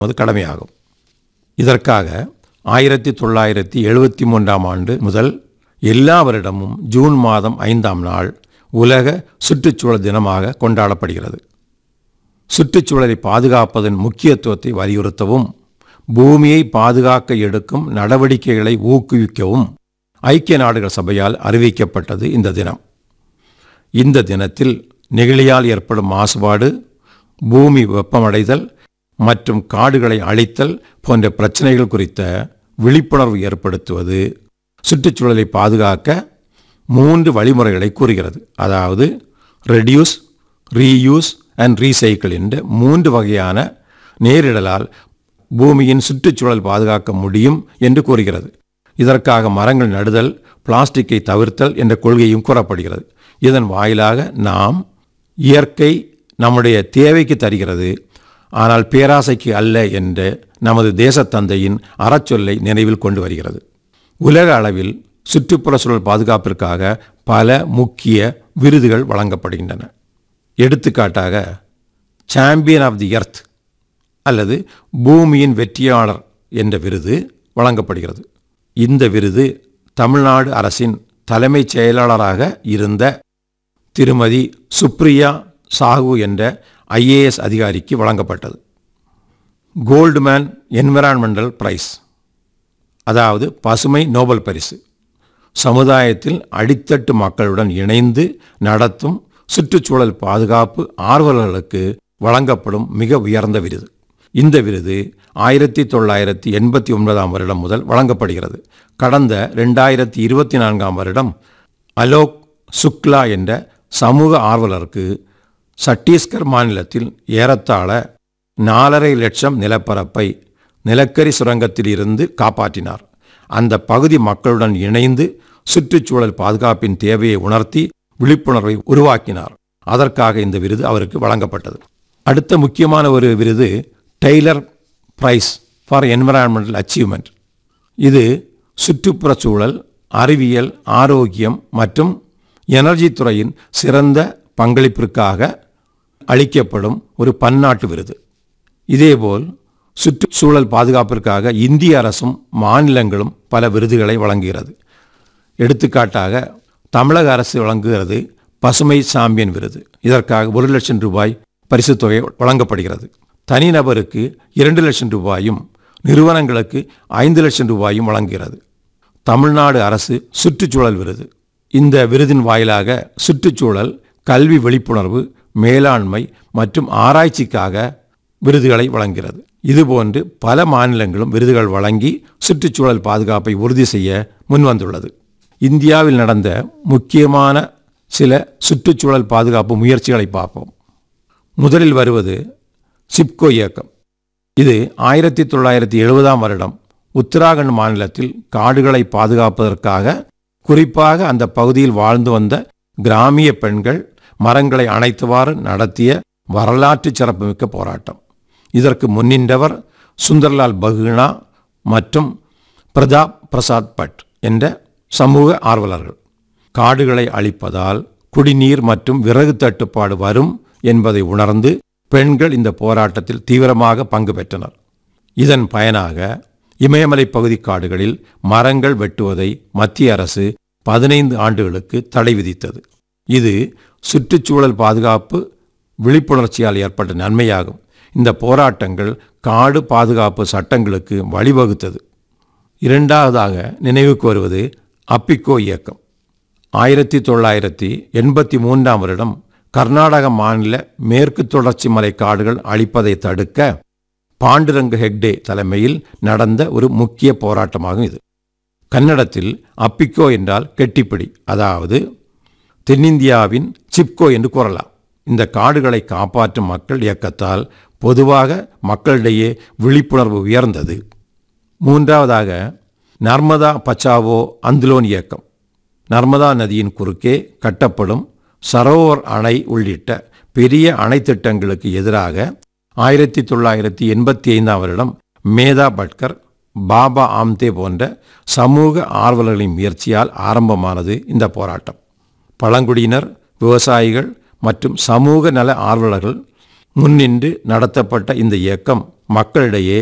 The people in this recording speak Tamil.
அது கடமையாகும் இதற்காக ஆயிரத்தி தொள்ளாயிரத்தி எழுபத்தி மூன்றாம் ஆண்டு முதல் எல்லா வருடமும் ஜூன் மாதம் ஐந்தாம் நாள் உலக சுற்றுச்சூழல் தினமாக கொண்டாடப்படுகிறது சுற்றுச்சூழலை பாதுகாப்பதன் முக்கியத்துவத்தை வலியுறுத்தவும் பூமியை பாதுகாக்க எடுக்கும் நடவடிக்கைகளை ஊக்குவிக்கவும் ஐக்கிய நாடுகள் சபையால் அறிவிக்கப்பட்டது இந்த தினம் இந்த தினத்தில் நெகிழியால் ஏற்படும் மாசுபாடு பூமி வெப்பமடைதல் மற்றும் காடுகளை அழித்தல் போன்ற பிரச்சனைகள் குறித்த விழிப்புணர்வு ஏற்படுத்துவது சுற்றுச்சூழலை பாதுகாக்க மூன்று வழிமுறைகளை கூறுகிறது அதாவது ரெடியூஸ் ரீயூஸ் அண்ட் ரீசைக்கிள் என்ற மூன்று வகையான நேரிடலால் பூமியின் சுற்றுச்சூழல் பாதுகாக்க முடியும் என்று கூறுகிறது இதற்காக மரங்கள் நடுதல் பிளாஸ்டிக்கை தவிர்த்தல் என்ற கொள்கையும் கூறப்படுகிறது இதன் வாயிலாக நாம் இயற்கை நம்முடைய தேவைக்கு தருகிறது ஆனால் பேராசைக்கு அல்ல என்ற நமது தேசத்தந்தையின் அறச்சொல்லை நினைவில் கொண்டு வருகிறது உலக அளவில் சுற்றுப்புற சூழல் பாதுகாப்பிற்காக பல முக்கிய விருதுகள் வழங்கப்படுகின்றன எடுத்துக்காட்டாக சாம்பியன் ஆஃப் தி எர்த் அல்லது பூமியின் வெற்றியாளர் என்ற விருது வழங்கப்படுகிறது இந்த விருது தமிழ்நாடு அரசின் தலைமைச் செயலாளராக இருந்த திருமதி சுப்ரியா சாகு என்ற ஐஏஎஸ் அதிகாரிக்கு வழங்கப்பட்டது கோல்ட்மேன் என்விரான்மெண்டல் பிரைஸ் அதாவது பசுமை நோபல் பரிசு சமுதாயத்தில் அடித்தட்டு மக்களுடன் இணைந்து நடத்தும் சுற்றுச்சூழல் பாதுகாப்பு ஆர்வலர்களுக்கு வழங்கப்படும் மிக உயர்ந்த விருது இந்த விருது ஆயிரத்தி தொள்ளாயிரத்தி எண்பத்தி ஒன்பதாம் வருடம் முதல் வழங்கப்படுகிறது கடந்த ரெண்டாயிரத்தி இருபத்தி நான்காம் வருடம் அலோக் சுக்லா என்ற சமூக ஆர்வலருக்கு சத்தீஸ்கர் மாநிலத்தில் ஏறத்தாழ நாலரை லட்சம் நிலப்பரப்பை நிலக்கரி சுரங்கத்தில் இருந்து காப்பாற்றினார் அந்த பகுதி மக்களுடன் இணைந்து சுற்றுச்சூழல் பாதுகாப்பின் தேவையை உணர்த்தி விழிப்புணர்வை உருவாக்கினார் அதற்காக இந்த விருது அவருக்கு வழங்கப்பட்டது அடுத்த முக்கியமான ஒரு விருது Tyler prize for environmental achievement இது சுற்றுப்புற சூழல் அறிவியல் ஆரோக்கியம் மற்றும் எனர்ஜி துறையின் சிறந்த பங்களிப்பிற்காக அளிக்கப்படும் ஒரு பன்னாட்டு விருது இதேபோல் சுற்றுச்சூழல் பாதுகாப்பிற்காக இந்திய அரசும் மாநிலங்களும் பல விருதுகளை வழங்குகிறது எடுத்துக்காட்டாக தமிழக அரசு வழங்குகிறது பசுமை சாம்பியன் விருது இதற்காக ஒரு லட்சம் ரூபாய் பரிசுத் தொகை வழங்கப்படுகிறது தனிநபருக்கு இரண்டு லட்சம் ரூபாயும் நிறுவனங்களுக்கு ஐந்து லட்சம் ரூபாயும் வழங்குகிறது தமிழ்நாடு அரசு சுற்றுச்சூழல் விருது இந்த விருதின் வாயிலாக சுற்றுச்சூழல் கல்வி விழிப்புணர்வு மேலாண்மை மற்றும் ஆராய்ச்சிக்காக விருதுகளை வழங்குகிறது இதுபோன்று பல மாநிலங்களும் விருதுகள் வழங்கி சுற்றுச்சூழல் பாதுகாப்பை உறுதி செய்ய முன்வந்துள்ளது இந்தியாவில் நடந்த முக்கியமான சில சுற்றுச்சூழல் பாதுகாப்பு முயற்சிகளை பார்ப்போம் முதலில் வருவது சிப்கோ இயக்கம் இது ஆயிரத்தி தொள்ளாயிரத்தி எழுபதாம் வருடம் உத்தராகண்ட் மாநிலத்தில் காடுகளை பாதுகாப்பதற்காக குறிப்பாக அந்த பகுதியில் வாழ்ந்து வந்த கிராமிய பெண்கள் மரங்களை அணைத்தவாறு நடத்திய வரலாற்று சிறப்புமிக்க போராட்டம் இதற்கு முன்னின்றவர் சுந்தர்லால் பகுனா மற்றும் பிரதாப் பிரசாத் பட் என்ற சமூக ஆர்வலர்கள் காடுகளை அழிப்பதால் குடிநீர் மற்றும் விறகு தட்டுப்பாடு வரும் என்பதை உணர்ந்து பெண்கள் இந்த போராட்டத்தில் தீவிரமாக பங்கு பெற்றனர் இதன் பயனாக இமயமலை பகுதி காடுகளில் மரங்கள் வெட்டுவதை மத்திய அரசு பதினைந்து ஆண்டுகளுக்கு தடை விதித்தது இது சுற்றுச்சூழல் பாதுகாப்பு விழிப்புணர்ச்சியால் ஏற்பட்ட நன்மையாகும் இந்த போராட்டங்கள் காடு பாதுகாப்பு சட்டங்களுக்கு வழிவகுத்தது இரண்டாவதாக நினைவுக்கு வருவது அப்பிக்கோ இயக்கம் ஆயிரத்தி தொள்ளாயிரத்தி எண்பத்தி மூன்றாம் வருடம் கர்நாடக மாநில மேற்கு தொடர்ச்சி மலை காடுகள் அழிப்பதை தடுக்க பாண்டுரங்க ஹெக்டே தலைமையில் நடந்த ஒரு முக்கிய போராட்டமாகும் இது கன்னடத்தில் அப்பிக்கோ என்றால் கெட்டிப்பிடி அதாவது தென்னிந்தியாவின் சிப்கோ என்று கூறலாம் இந்த காடுகளை காப்பாற்றும் மக்கள் இயக்கத்தால் பொதுவாக மக்களிடையே விழிப்புணர்வு உயர்ந்தது மூன்றாவதாக நர்மதா பச்சாவோ அந்துலோன் இயக்கம் நர்மதா நதியின் குறுக்கே கட்டப்படும் சரோவர் அணை உள்ளிட்ட பெரிய அணை திட்டங்களுக்கு எதிராக ஆயிரத்தி தொள்ளாயிரத்தி எண்பத்தி ஐந்தாம் வருடம் மேதா பட்கர் பாபா ஆம்தே போன்ற சமூக ஆர்வலர்களின் முயற்சியால் ஆரம்பமானது இந்த போராட்டம் பழங்குடியினர் விவசாயிகள் மற்றும் சமூக நல ஆர்வலர்கள் முன்னின்று நடத்தப்பட்ட இந்த இயக்கம் மக்களிடையே